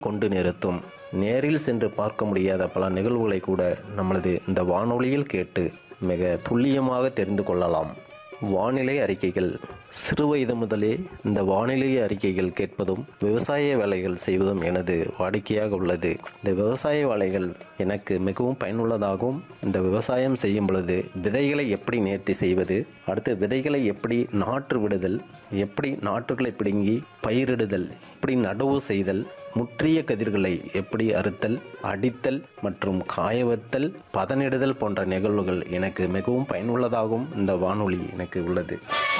கொண்டு நிறுத்தும் நேரில் சென்று பார்க்க முடியாத பல நிகழ்வுகளை கூட நம்மளது இந்த வானொலியில் கேட்டு மிக துல்லியமாக தெரிந்து கொள்ளலாம் வானிலை அறிக்கைகள் சிறுவயது முதலே இந்த வானிலை அறிக்கைகள் கேட்பதும் விவசாய வேலைகள் செய்வதும் எனது வாடிக்கையாக உள்ளது இந்த விவசாய வேலைகள் எனக்கு மிகவும் பயனுள்ளதாகவும் இந்த விவசாயம் செய்யும் பொழுது விதைகளை எப்படி நேர்த்தி செய்வது அடுத்து விதைகளை எப்படி நாற்று விடுதல் எப்படி நாற்றுகளை பிடுங்கி பயிரிடுதல் எப்படி நடவு செய்தல் முற்றிய கதிர்களை எப்படி அறுத்தல் அடித்தல் மற்றும் காயவத்தல் பதனிடுதல் போன்ற நிகழ்வுகள் எனக்கு மிகவும் பயனுள்ளதாகவும் இந்த வானொலி எனக்கு உள்ளது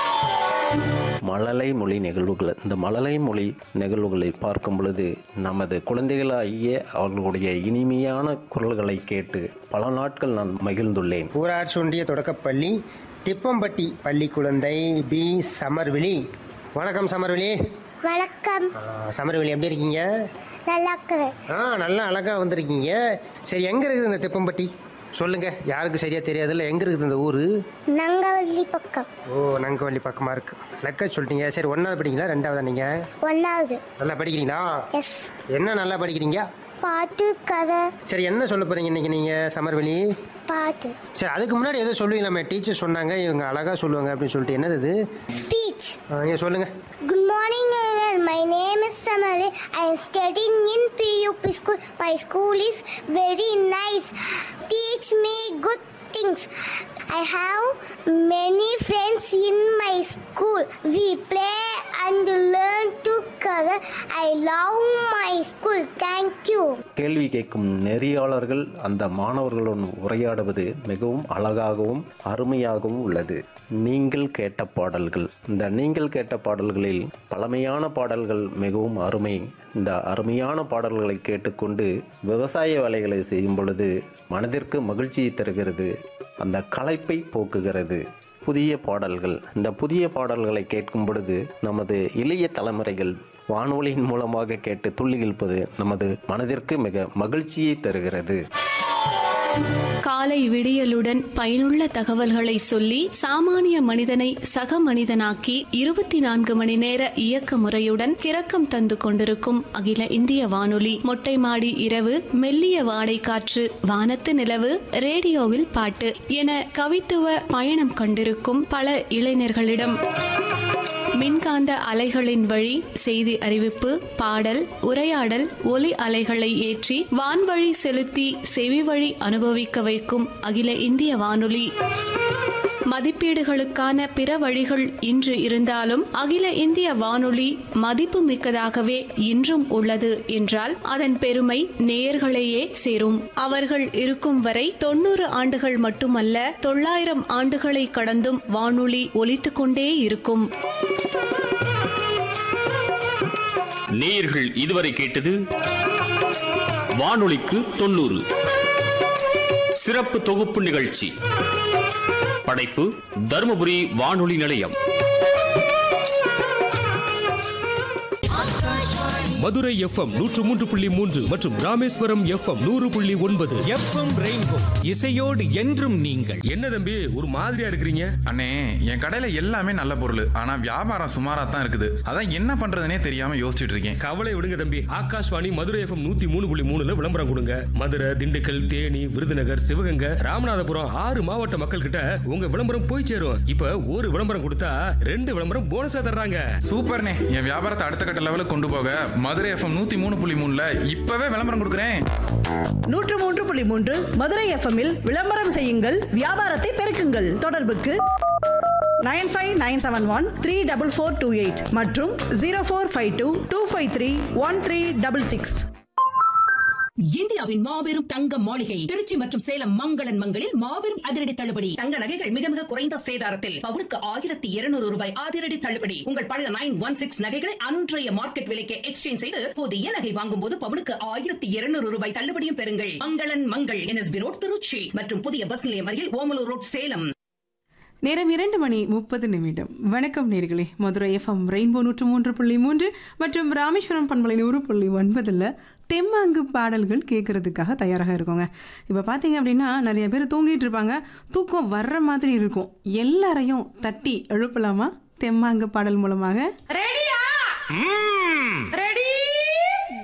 மழலை மொழி நிகழ்வுகள் இந்த மழலை மொழி நிகழ்வுகளை பார்க்கும் பொழுது நமது குழந்தைகளாகிய அவர்களுடைய இனிமையான குரல்களை கேட்டு பல நாட்கள் நான் மகிழ்ந்துள்ளேன் ஊராட்சி ஒன்றிய தொடக்கப்பள்ளி திப்பம்பட்டி பள்ளி குழந்தை பி சமர்விழி வணக்கம் சமர்விழி வணக்கம் ஆ, சமர்விழி எப்படி இருக்கீங்க நல்லா இருக்கிறேன் ஆ நல்லா அழகா வந்திருக்கீங்க சரி எங்க இருக்குது இந்த திப்பம்பட்டி சொல்லுங்க யாருக்கு சரியா தெரியாதுல்ல எங்க இருக்குது இந்த ஊரு நங்கவள்ளி பக்கம் ஓ நங்கவள்ளி பக்கமா இருக்கு லெக்க சொல்லிட்டீங்க சரி ஒன்னாவது படிக்கிறீங்களா ரெண்டாவதா நீங்க ஒன்றாவது நல்லா படிக்கிறீங்களா எஸ் என்ன நல்லா படிக்கிறீங்க பாட்டு கதை சரி என்ன சொல்ல போறீங்க இன்னைக்கு நீங்க சமர்வெளி பாட்டு சரி அதுக்கு முன்னாடி எதோ சொல்லுவீங்களாமே டீச்சர் சொன்னாங்க இவங்க அழகா சொல்லுவாங்க அப்படின்னு சொல்லிட்டு என்னது இது ஸ்பீச் ஆ, நீங்க சொல்லுங்க Good morning everyone. My name is Samali. I am studying in PUP school. My school is very nice. Teach me good things. I have many friends in my school. We play and learn together. I love my school. Thank you. கேள்வி கேட்கும் நெறியாளர்கள் அந்த மாணவர்களுடன் உரையாடுவது மிகவும் அழகாகவும் அருமையாகவும் உள்ளது நீங்கள் கேட்ட பாடல்கள் இந்த நீங்கள் கேட்ட பாடல்களில் பழமையான பாடல்கள் மிகவும் அருமை இந்த அருமையான பாடல்களை கேட்டுக்கொண்டு விவசாய வேலைகளை செய்யும் பொழுது மனதிற்கு மகிழ்ச்சியை தருகிறது அந்த களைப்பை போக்குகிறது புதிய பாடல்கள் இந்த புதிய பாடல்களை கேட்கும் பொழுது நமது இளைய தலைமுறைகள் வானொலியின் மூலமாக கேட்டு துள்ளி இழுப்பது நமது மனதிற்கு மிக மகிழ்ச்சியை தருகிறது காலை விடியலுடன் பயனுள்ள தகவல்களை சொல்லி சாமானிய மனிதனை சக மனிதனாக்கி இருபத்தி நான்கு மணி நேர இயக்க முறையுடன் கிறக்கம் தந்து கொண்டிருக்கும் அகில இந்திய வானொலி மொட்டை மாடி இரவு மெல்லிய வாடை காற்று வானத்து நிலவு ரேடியோவில் பாட்டு என கவித்துவ பயணம் கண்டிருக்கும் பல இளைஞர்களிடம் மின்காந்த அலைகளின் வழி செய்தி அறிவிப்பு பாடல் உரையாடல் ஒலி அலைகளை ஏற்றி வான்வழி செலுத்தி செவி வழி அனுபவிக்க வைக்கும் அகில இந்திய வானொலி மதிப்பீடுகளுக்கான பிற வழிகள் இன்று இருந்தாலும் அகில இந்திய வானொலி மதிப்பு மிக்கதாகவே இன்றும் உள்ளது என்றால் அதன் பெருமை நேயர்களையே சேரும் அவர்கள் இருக்கும் வரை தொண்ணூறு ஆண்டுகள் மட்டுமல்ல தொள்ளாயிரம் ஆண்டுகளை கடந்தும் வானொலி ஒலித்துக் கொண்டே இருக்கும் நேயர்கள் இதுவரை கேட்டது வானொலிக்கு தொண்ணூறு சிறப்பு தொகுப்பு நிகழ்ச்சி படைப்பு தருமபுரி வானொலி நிலையம் மதுரை எஃப்எம் நூற்று மூன்று புள்ளி மூன்று மற்றும் ராமேஸ்வரம் எஃப்எம் நூறு புள்ளி ஒன்பது எஃப்எம் ரெயின்போ இசையோடு என்றும் நீங்கள் என்ன தம்பி ஒரு மாதிரியா இருக்கிறீங்க அண்ணே என் கடையில எல்லாமே நல்ல பொருள் ஆனா வியாபாரம் சுமாரா தான் இருக்குது அதான் என்ன பண்றதுனே தெரியாம யோசிச்சுட்டு இருக்கேன் கவலை விடுங்க தம்பி ஆகாஷ்வாணி மதுரை எஃப்எம் நூத்தி மூணு புள்ளி மூணுல விளம்பரம் கொடுங்க மதுரை திண்டுக்கல் தேனி விருதுநகர் சிவகங்கை ராமநாதபுரம் ஆறு மாவட்ட மக்கள் கிட்ட உங்க விளம்பரம் போய் சேரும் இப்ப ஒரு விளம்பரம் கொடுத்தா ரெண்டு விளம்பரம் போனஸா தர்றாங்க சூப்பர்ண்ணே என் வியாபாரத்தை அடுத்த கட்ட லெவலுக்கு கொண்டு போக மதுரை எஃப்எம் நூத்தி மூணு புள்ளி மூணுல இப்பவே விளம்பரம் கொடுக்குறேன் நூற்று மூன்று புள்ளி மூன்று மதுரை எஃப்எம்மில் விளம்பரம் செய்யுங்கள் வியாபாரத்தை பெருக்குங்கள் தொடர்புக்கு nine five nine seven one three double four two eight மற்றும் zero four five two two five three one three double six இந்தியாவின் மாபெரும் தங்க மாளிகை திருச்சி மற்றும் சேலம் மங்களன் மங்களில் மாபெரும் அதிரடி தள்ளுபடி தங்க நகைகள் மிக மிக குறைந்த சேதாரத்தில் பவுனுக்கு ஆயிரத்தி இருநூறு ரூபாய் அதிரடி தள்ளுபடி உங்கள் பழைய நைன் ஒன் சிக்ஸ் நகைகளை அன்றைய மார்க்கெட் விலைக்கு எக்ஸ்சேஞ்ச் செய்து புதிய நகை வாங்கும் போது பவுனுக்கு ஆயிரத்தி இருநூறு ரூபாய் தள்ளுபடியும் பெறுங்கள் மங்களன் மங்கள் என்எஸ்பி ரோட் திருச்சி மற்றும் புதிய பஸ் நிலையம் அருகில் ஓமலூர் ரோட் சேலம் நேரம் இரண்டு மணி முப்பது நிமிடம் வணக்கம் நேர்களே மதுரை எஃப்எம் ரெயின்போ நூற்று மூன்று புள்ளி மூன்று மற்றும் ராமேஸ்வரம் பண்பலை நூறு புள்ளி ஒன்பதில் தெம்மாங்கு பாடல்கள் கேட்கறதுக்காக தயாராக இருக்கோங்க இப்போ பார்த்தீங்க அப்படின்னா நிறைய பேர் தூங்கிட்டு இருப்பாங்க தூக்கம் வர்ற மாதிரி இருக்கும் எல்லாரையும் தட்டி எழுப்பலாமா தெம்மாங்கு பாடல் மூலமாக ரெடியா ரெடி